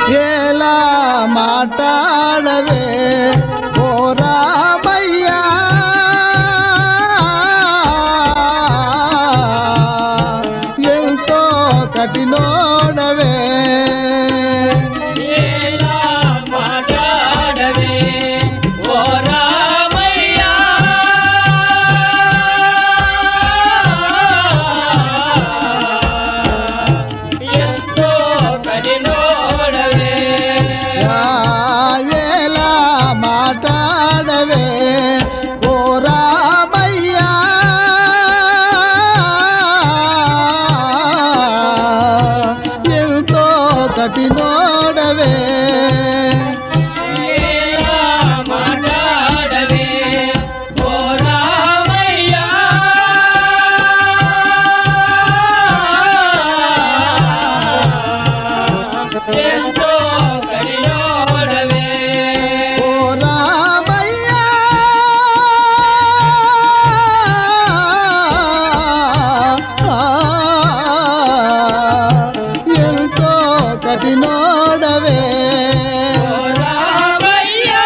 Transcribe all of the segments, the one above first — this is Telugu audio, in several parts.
ఎలా మాట్లాడవే ఓ రామయ్యా ఎంతో కఠినోడవే ఎలా మాట్లాడవే ఓ రామయ్యా ఎంతో కఠినోడవే యా ఎలా మాట్లాడవే ఓ రామయ్యా ఎంతో కఠినోడవే ఎలా మాట్లాడవే ఓ రామయ్యా ఎంతో కఠినోడవే ఓ రామయ్యా ఎంతో కఠినోడవే ఓ రామయ్యా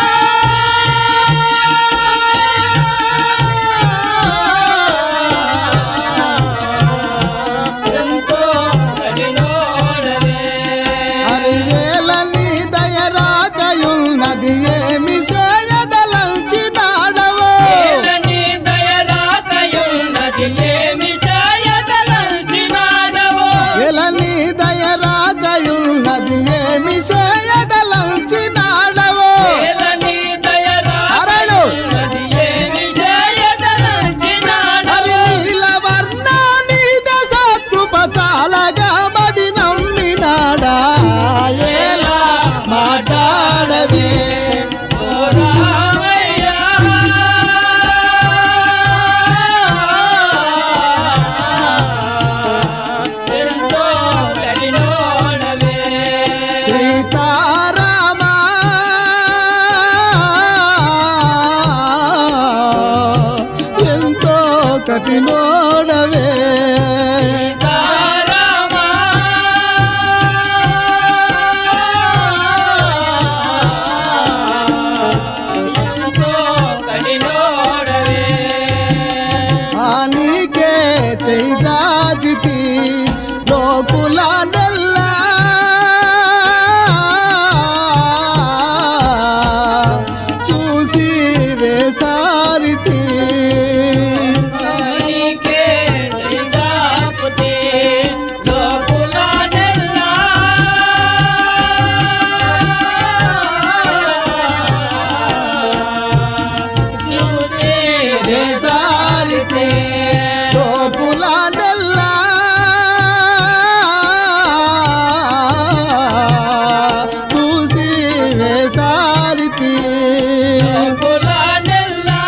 ఎంతో కఠినోడవే అరియేలని దయరాకయున్నది ఏమి చేయదలంచినాడవో ఏలని దయరాకయున్నది ఏమి చేయదలంచినాడవో ఎలని దయరాకయున్నది ఏమి చేయదలంచినాడవో ఏలని అరడు. దయరాకయున్నది ఏమి చేయదలంచినాడవో మరి నీల వర్ణాని దశకృప చాలగా మది నమ్మినాడా ఎలా మాట్లాడవే ఓ రామయ్యా ఎంతో కఠినోడవే సీతారామ ఎంతో కఠినోడవే తారామా ఎంతో కఠినోడవే ఆనికే చేజాజితి లోకుల నెల్లా చూసి వేసారితి నీకే శ్రీదాపుతే లోకులానెల్లా చూసే వేసారితి లోకుల నెల్లా చూసి వేసారితి లోకులానెల్లా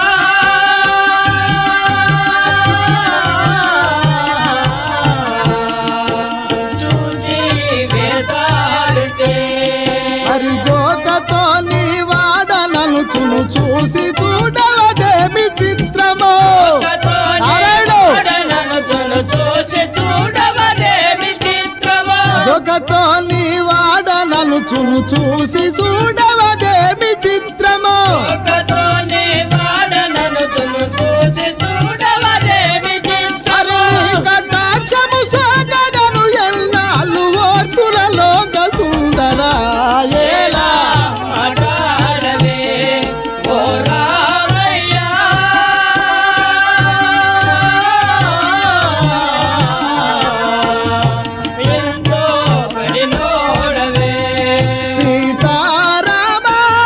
చూసి వేసాడితే హరి జోకతో నీ వాడనను చును చూసి చూడవదేమి చిత్రమో నారాయణు. జోకతో నీ వాడనను చును చూసి చూడవదేమి చిత్రమో హరి నీ కటాక్షము సాగగను ఎన్నాళ్ళు ఓర్తులలోక సుందరా ఏలా ఎంతో కడినోడవే సీతారామ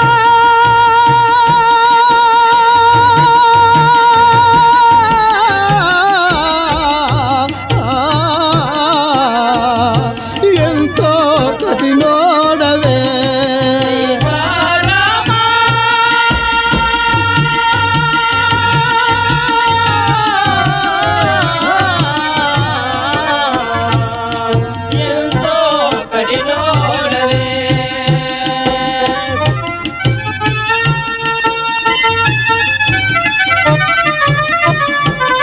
ఎంతో కఠినోడవే రామా ఎంతో కఠినోడవే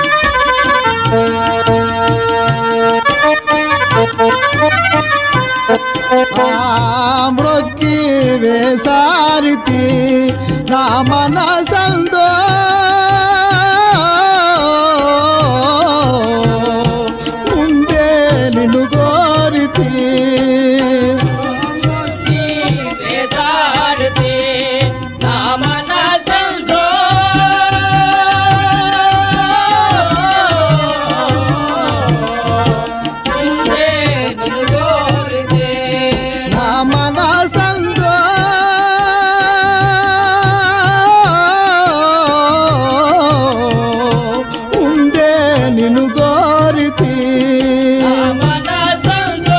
Thank you. ಆ ಮೃಕ್ಕಿ ವೇಸಾರಿತಿ ನಾ ಮನಸಂದೋ ಮುಂದೆ ನಿನು ಗೋರಿತಿ వేసాడితే నా మనసంతో ఉండే నిలుగోరితే నా మనసందో ఉండే నిను గోరితి నా మనసంతో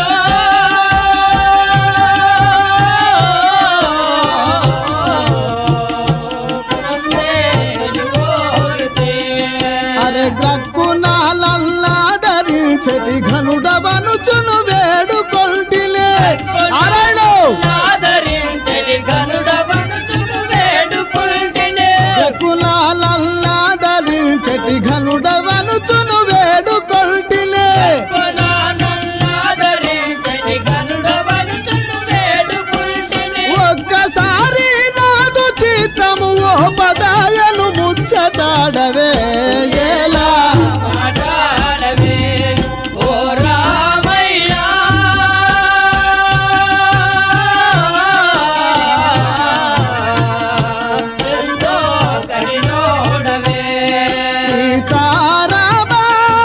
ఉండే నిలుగోరితే అరే గ్రక్కు నాలల్లాదరించటి ఘనుడవనుచును వేడుకొల్టిలే అరణు ఆదరించడి గనుడ వనుచును వేడుకుంటేనే గ్రక్కు నాలల్లాదరించటి ఘనుడవనుచును వేడుకొల్టిలే ఆదరించడి గనుడ వనుచును వేడుకుంటేనే ఒక్కసారి నాదు చిత్తము ఓ పదాయను ముచ్చటాడవే ఏలా మాట్లాడవే ఓ రామయ్యా ఎంతో కడినోడవే సీతారామ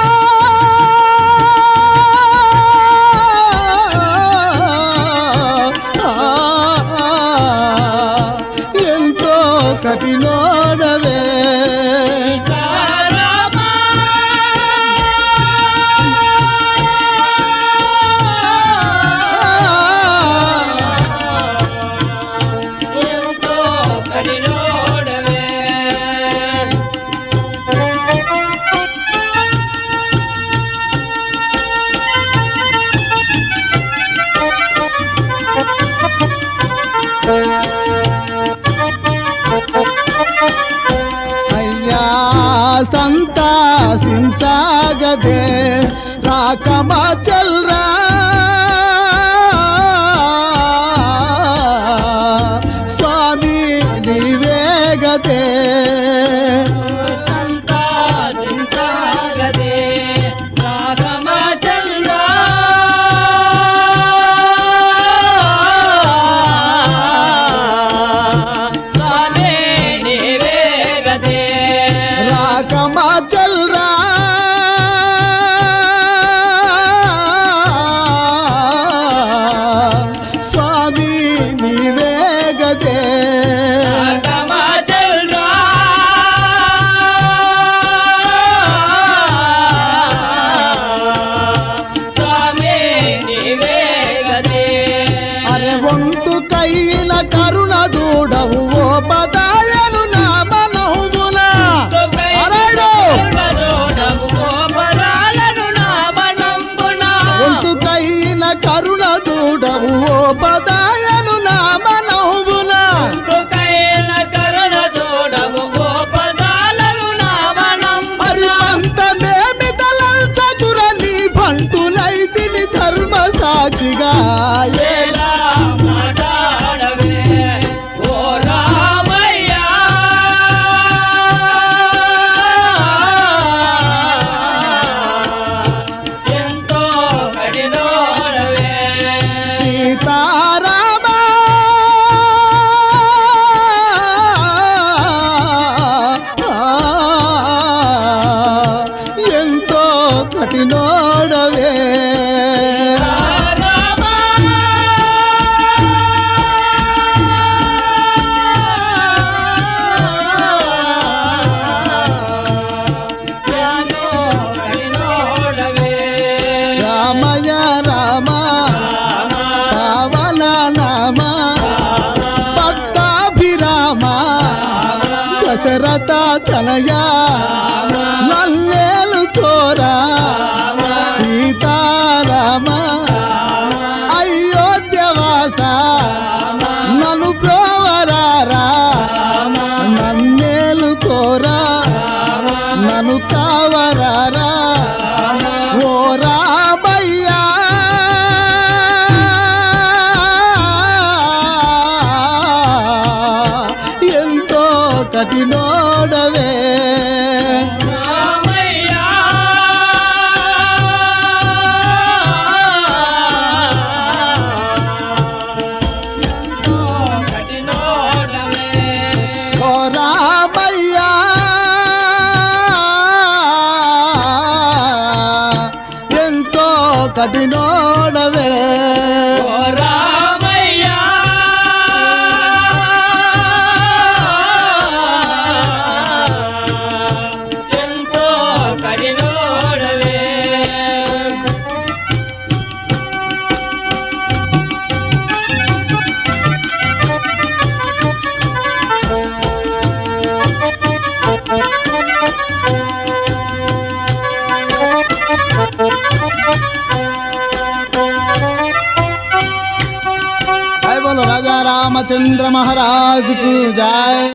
ఎంతో కఠినోడవే రామా ఎంతో కడినోడవే అయ్యా సంతాసించాగదే రాకమా చల్రా స్వామి నీవేగదే సంతాజించాగదే రాగమచంద్రా స్వామి నీవేగదే రాకమా చల్రా స్వామి నీవేగదే రాగమచంద్రా స్వామి నీవేగదే అరే వంతు కైల కరుణ దూడవు ఓ పదాయను నా మనవున అరేడు వంతు కైల కరుణ దూడవు ఓ పదాయను నా మనవున మరి పంతమేమి తలంచకుర నీ పంటులైతిని ధర్మ సాక్షిగా ఏలా ఎంతో కడినోడవే సీతారామ ఎంతో కఠినోడవే రామయ రామ పావన నామ పట్టాభిరామ దశరథ తనయ నల్లేలు కోరా సీతారామ అయోధ్యవాస నన్ను బ్రోవరారా నన్నేలు కోరా నన్ను కావరారా ఓ రామయ్యా కఠినోడవే ఓ రామయ్య ఎంతో కఠినోడవే జై బోలో రాజా రామచంద్ర మహారాజుకు జై